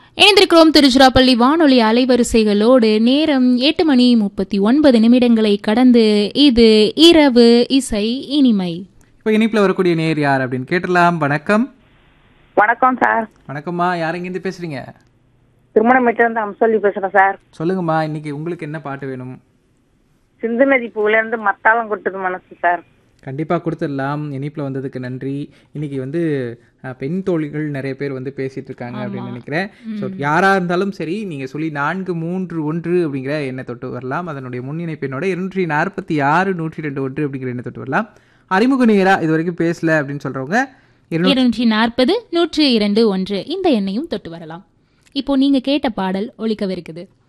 இணைந்திருக்கிறோம் திருச்சிராப்பள்ளி வானொலி அலைவரிசைகளோடு நேரம் எட்டு மணி முப்பத்தி ஒன்பது நிமிடங்களை கடந்து இது இரவு இசை இனிமை இப்போ இனிப்பில் வரக்கூடிய நேர் யார் அப்படின்னு கேட்டலாம் வணக்கம் வணக்கம் சார் வணக்கம்மா யார் இங்கேருந்து பேசுறீங்க திருமணமேட்டு இருந்து அம்சல்லி பேசுறேன் சார் சொல்லுங்கம்மா இன்னைக்கு உங்களுக்கு என்ன பாட்டு வேணும் சிந்து நதி பூல இருந்து மத்தாளம் கொட்டுது மனசு சார் கண்டிப்பாக கொடுத்துடலாம் இனிப்பில் வந்ததுக்கு நன்றி இன்னைக்கு வந்து அஹ், பெண் தோழிகள் நிறைய பேர் வந்து பேசிட்டு இருக்காங்க அப்படின்னு நினைக்கிறேன் ஸோ யாராக இருந்தாலும் சரி நீங்கள் சொல்லி நான்கு மூன்று ஒன்று அப்படிங்கிற எண்ணை தொட்டு வரலாம் அதனுடைய முன்னிணைப்பு எண்ணோட இருநூற்றி நாற்பத்தி ஆறு நூற்றி ரெண்டு ஒன்று அப்படிங்கிற எண்ணை தொட்டு வரலாம் அறிமுக நேரா இது வரைக்கும் பேசல அப்படின்னு சொல்கிறவங்க இருநூற்றி இருநூற்றி நாற்பது நூற்று இரண்டு ஒன்று இந்த எண்ணையும் தொட்டு வரலாம் இப்போ நீங்க கேட்ட பாடல் ஒலிக்கவிருக்குது